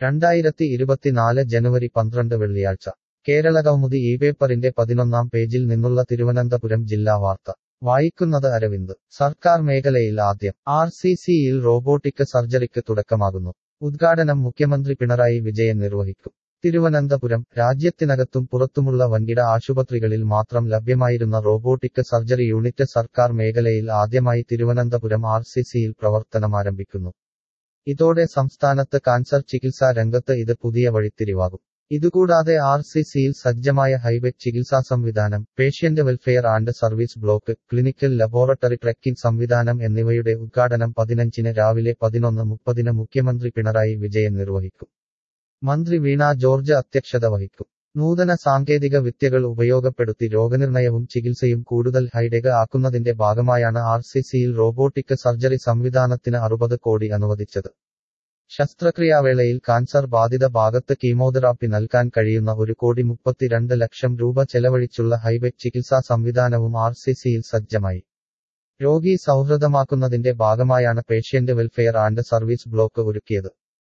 രണ്ടായിരത്തി ഇരുപത്തിനാല് ജനുവരി പന്ത്രണ്ട് വെള്ളിയാഴ്ച കേരള കൗമുദി ഈ പേപ്പറിന്റെ പതിനൊന്നാം പേജിൽ നിന്നുള്ള തിരുവനന്തപുരം ജില്ലാ വാർത്ത വായിക്കുന്നത് അരവിന്ദ് സർക്കാർ മേഖലയിൽ ആദ്യം ആർ സി സിയിൽ റോബോട്ടിക് സർജറിക്ക് തുടക്കമാകുന്നു ഉദ്ഘാടനം മുഖ്യമന്ത്രി പിണറായി വിജയൻ നിർവഹിക്കും തിരുവനന്തപുരം രാജ്യത്തിനകത്തും പുറത്തുമുള്ള വൻകിട ആശുപത്രികളിൽ മാത്രം ലഭ്യമായിരുന്ന റോബോട്ടിക് സർജറി യൂണിറ്റ് സർക്കാർ മേഖലയിൽ ആദ്യമായി തിരുവനന്തപുരം ആർ സി സിയിൽ പ്രവർത്തനമാരംഭിക്കുന്നു ഇതോടെ സംസ്ഥാനത്ത് കാൻസർ ചികിത്സാ രംഗത്ത് ഇത് പുതിയ വഴിത്തിരിവാകും ഇതുകൂടാതെ ആർ സി സിയിൽ സജ്ജമായ ഹൈവെക് ചികിത്സാ സംവിധാനം patient welfare and service block clinical laboratory tracking സംവിധാനം എന്നിവയുടെ ഉദ്ഘാടനം പതിനഞ്ചിന് രാവിലെ പതിനൊന്ന് മുപ്പതിന് മുഖ്യമന്ത്രി പിണറായി വിജയൻ നിർവഹിക്കും മന്ത്രി വീണ ജോർജ് അധ്യക്ഷത വഹിക്കും നൂതന സാങ്കേതിക വിദ്യകൾ ഉപയോഗപ്പെടുത്തി രോഗനിർണയവും ചികിത്സയും കൂടുതൽ ഹൈടെക് ആക്കുന്നതിന്റെ ഭാഗമായാണ് ആർ സി സിയിൽ റോബോട്ടിക് സർജറി സംവിധാനത്തിന് അറുപത് കോടി അനുവദിച്ചത് ശസ്ത്രക്രിയാവേളയിൽ കാൻസർ ബാധിത ഭാഗത്ത് കീമോതെറാപ്പി നൽകാൻ കഴിയുന്ന ഒരു കോടി മുപ്പത്തിരണ്ട് ലക്ഷം രൂപ ചെലവഴിച്ചുള്ള ഹൈവെക് ചികിത്സാ സംവിധാനവും ആർ സി സിയിൽ സജ്ജമായി രോഗി സൗഹൃദമാക്കുന്നതിന്റെ ഭാഗമായാണ് patient welfare and service block ഒരുക്കിയത്